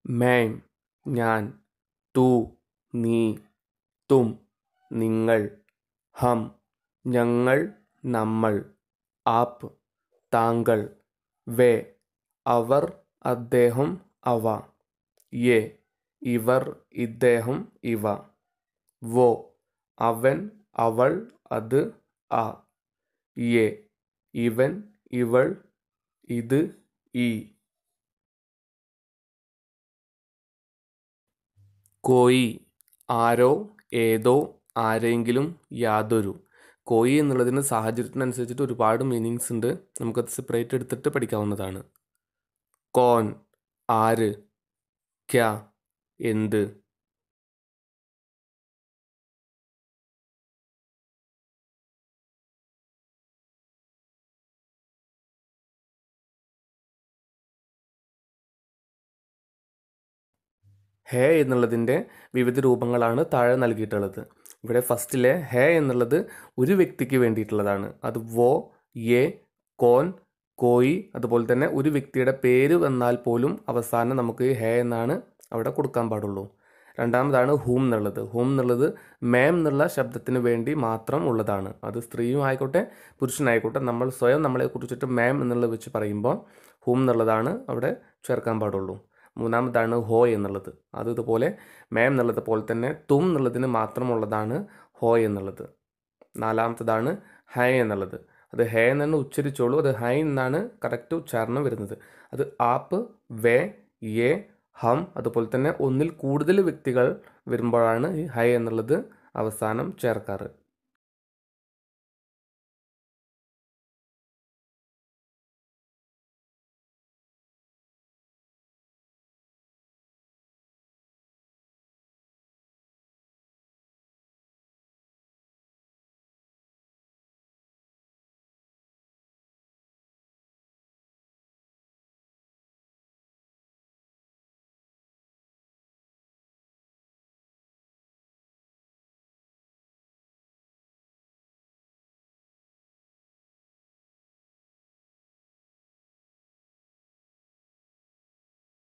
മേം ഞാൻ തൂ നീ തും നിങ്ങൾ ഹം ഞങ്ങൾ നമ്മൾ ആപ്പ് താങ്കൾ വേ അവർ അദ്ദേഹം അവ യെ ഇവർ ഇദ്ദേഹം ഇവ വോ അവൻ അവൾ അത് ആ യെ ഇവൻ ഇവൾ ഇത് ഈ കോയി ആരോ ഏതോ ആരെങ്കിലും യാതൊരു കോയി എന്നുള്ളതിന് സാഹചര്യത്തിനനുസരിച്ചിട്ട് ഒരുപാട് മീനിങ്സ് ഉണ്ട് നമുക്കത് സെപ്പറേറ്റ് എടുത്തിട്ട് പഠിക്കാവുന്നതാണ് കോൻ ആര് ക്യാ എന്ത് ഹേ എന്നുള്ളതിൻ്റെ വിവിധ രൂപങ്ങളാണ് താഴെ നൽകിയിട്ടുള്ളത് ഇവിടെ ഫസ്റ്റിലെ ഹേ എന്നുള്ളത് ഒരു വ്യക്തിക്ക് വേണ്ടിയിട്ടുള്ളതാണ് അത് വോ യെ കോൻ കോയി അതുപോലെ തന്നെ ഒരു വ്യക്തിയുടെ പേര് വന്നാൽ പോലും അവസാനം നമുക്ക് ഹേ എന്നാണ് അവിടെ കൊടുക്കാൻ പാടുള്ളൂ രണ്ടാമതാണ് ഹൂം എന്നുള്ളത് ഹൂം എന്നുള്ളത് മേം എന്നുള്ള ശബ്ദത്തിന് വേണ്ടി മാത്രം ഉള്ളതാണ് അത് സ്ത്രീയും ആയിക്കോട്ടെ പുരുഷനായിക്കോട്ടെ നമ്മൾ സ്വയം നമ്മളെ കുറിച്ചിട്ട് മേം എന്നുള്ളത് വെച്ച് പറയുമ്പോൾ ഹൂം എന്നുള്ളതാണ് അവിടെ ചേർക്കാൻ പാടുള്ളൂ മൂന്നാമതാണ് ഹോ എന്നുള്ളത് അത് ഇതുപോലെ മേം എന്നുള്ളത് പോലെ തന്നെ തും എന്നുള്ളതിന് മാത്രമുള്ളതാണ് ഹോ എന്നുള്ളത് നാലാമത്തതാണ് ഹൈ എന്നുള്ളത് അത് ഹേ എന്ന് തന്നെ ഉച്ചരിച്ചോളൂ അത് ഹൈ എന്നാണ് കറക്റ്റ് ഉച്ചാരണം വരുന്നത് അത് ആപ്പ് വേ യെ ഹം അതുപോലെ തന്നെ ഒന്നിൽ കൂടുതൽ വ്യക്തികൾ വരുമ്പോഴാണ് ഈ ഹൈ എന്നുള്ളത് അവസാനം ചേർക്കാറ്